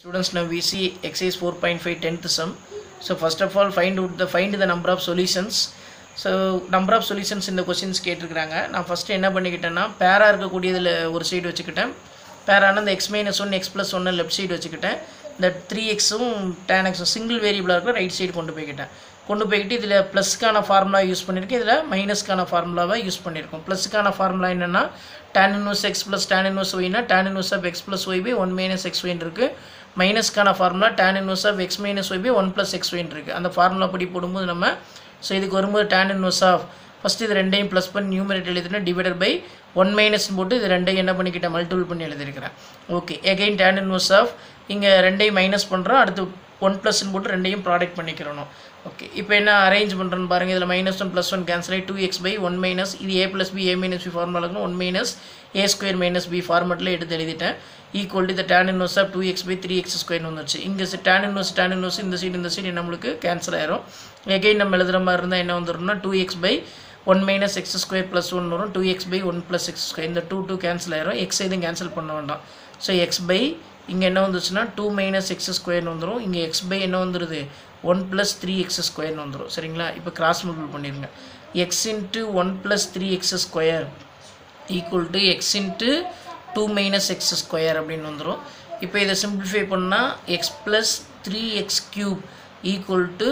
Students, now we see exercise 4.5 10th sum. So first of all, find out the find the number of solutions. So number of solutions இந்த questions கேட்டிருக்கிறாங்க நான் first என்ன பண்ணிக்கிட்டேன்னா பேரா இருக்கக்கூடியதில் ஒரு side வச்சுக்கிட்டேன் பேரான இந்த x minus one x plus ஒன்று லெஃப்ட் சைடு வச்சுக்கிட்டேன் இந்த த்ரீ எக்ஸும் டேன் எக்ஸும் சிங்கிள் வேரியபிளாக இருக்கிற ரைட் சைடு கொண்டு போய்க்கிட்டேன் கொண்டு போய்கிட்டு இதில் ப்ளஸ்க்கான ஃபார்முலா யூஸ் பண்ணியிருக்கேன் இதில் மைனஸ்க்கான ஃபார்முலாவை யூஸ் பண்ணியிருக்கோம் ப்ளஸ்க்கான ஃபார்முலா என்னென்னா tan inverse x plus tan inverse ஒய்னா tan inverse of x plus y by one minus x ஒயின் இருக்குது மைனஸ்க்கான formula tan inverse of x minus y by one plus x ஒயின் இருக்குது அந்த ஃபார்முலா படி போடும்போது நம்ம ஸோ இதுக்கு வரும்போது tan இன்வர்ஸ் ஆஃப் ஃபஸ்ட்டு இது ரெண்டையும் ப்ளஸ் பண்ணி நியூமரேட் எழுதினா டிவைடட் பை ஒன் மைனஸ் போட்டு இது ரெண்டையும் என்ன பண்ணிக்கிட்டேன் மல்டிபிள் பண்ணி எழுதியிருக்கிறேன் okay again tan inverse of இங்கே ரெண்டையும் மைனஸ் பண்ணுறோம் அடுத்து ஒன் ப்ளஸ்ன்னு போட்டு ரெண்டையும் ப்ராடக்ட் பண்ணிக்கிறணும் ஓகே இப்போ என்ன அரேஞ்ச் பண்ணுறேன்னு பாருங்கள் இதில் minus one plus one cancel ஆகி two x by one minus இது A plus B A minus B ஃபார்முலாக்கும் one minus A square minus B ஃபார்மெட்டில் எடுத்து எழுதிட்டேன் ஈக்குவல் டு இந்த tan inverse of two x by three x ஸ்கொயர்னு வந்துச்சு இங்கே டேன் இன்வர்ஸ் டேன் இன்வர்ஸ் இந்த சைடு இந்த சைடு நம்மளுக்கு கேன்சல் ஆயிரும் எகைன் நம்ம எழுதுகிற மாதிரி இருந்தால் என்ன வந்துடும்னா two x by one minus x square plus one வரும் two x by one plus x square இந்த டூ டூ கேன்சல் ஆயிரும் எக்ஸ் எதுவும் கேன்சல் பண்ண வேண்டாம் ஸோ எக்ஸ் பை இங்கே என்ன வந்துச்சுன்னா டூ மைனஸ் எக்ஸ் ஸ்கொயர்னு வந்துடும் இங்கே எக்ஸ் பை என்ன வந்துடுது ஒன் ப்ளஸ் த்ரீ எக்ஸ் ஸ்கொயர்னு வந்துடும் சரிங்களா இப்போ கிராஸ் மல்டிபிள் பண்ணிடுங்க x into one plus three x square equal to x into two minus x square அப்படின்னு வந்துடும் இப்போ இதை சிம்பிளிஃபை பண்ணால் x plus three x cube equal to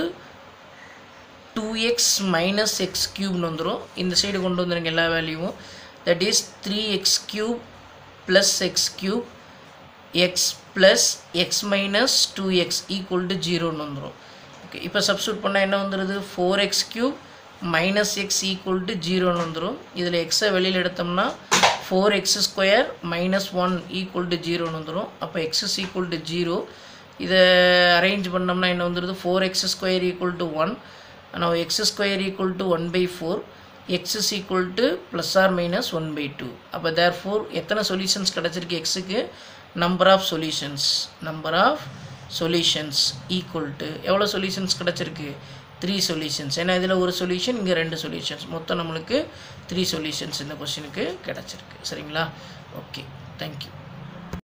two x minus x க்யூப்னு வந்துடும் இந்த சைடு கொண்டு வந்துடுங்க எல்லா வேல்யூவும் that is three x cube plus x cube x plus x minus two x equal to ஜீரோன்னு வந்துடும் ஓகே இப்போ சப்ஸ்டியூட் பண்ணால் என்ன வந்துடுது four x cube minus x equal to ஜீரோன்னு வந்துடும் இதில் எக்ஸை வெளியில் எடுத்தோம்னா four x square minus one equal to ஜீரோன்னு வந்துடும் அப்போ x is equal to zero இதை அரேஞ்ச் பண்ணோம்னா என்ன வந்துடுது four x square equal to one now x square equal to 1 by 4 x is equal to plus or minus 1 by 2 அப்போ therefore எத்தனை solutions கிடச்சிருக்கு எக்ஸுக்கு number of solutions number of solutions equal to எவ்வளோ solutions கிடச்சிருக்கு three solutions ஏன்னா இதில் ஒரு solution இங்கே ரெண்டு சொல்யூஷன்ஸ் மொத்தம் நம்மளுக்கு த்ரீ சொல்யூஷன்ஸ் இந்த கொஸ்டினுக்கு கிடச்சிருக்கு சரிங்களா ஓகே தேங்க்யூ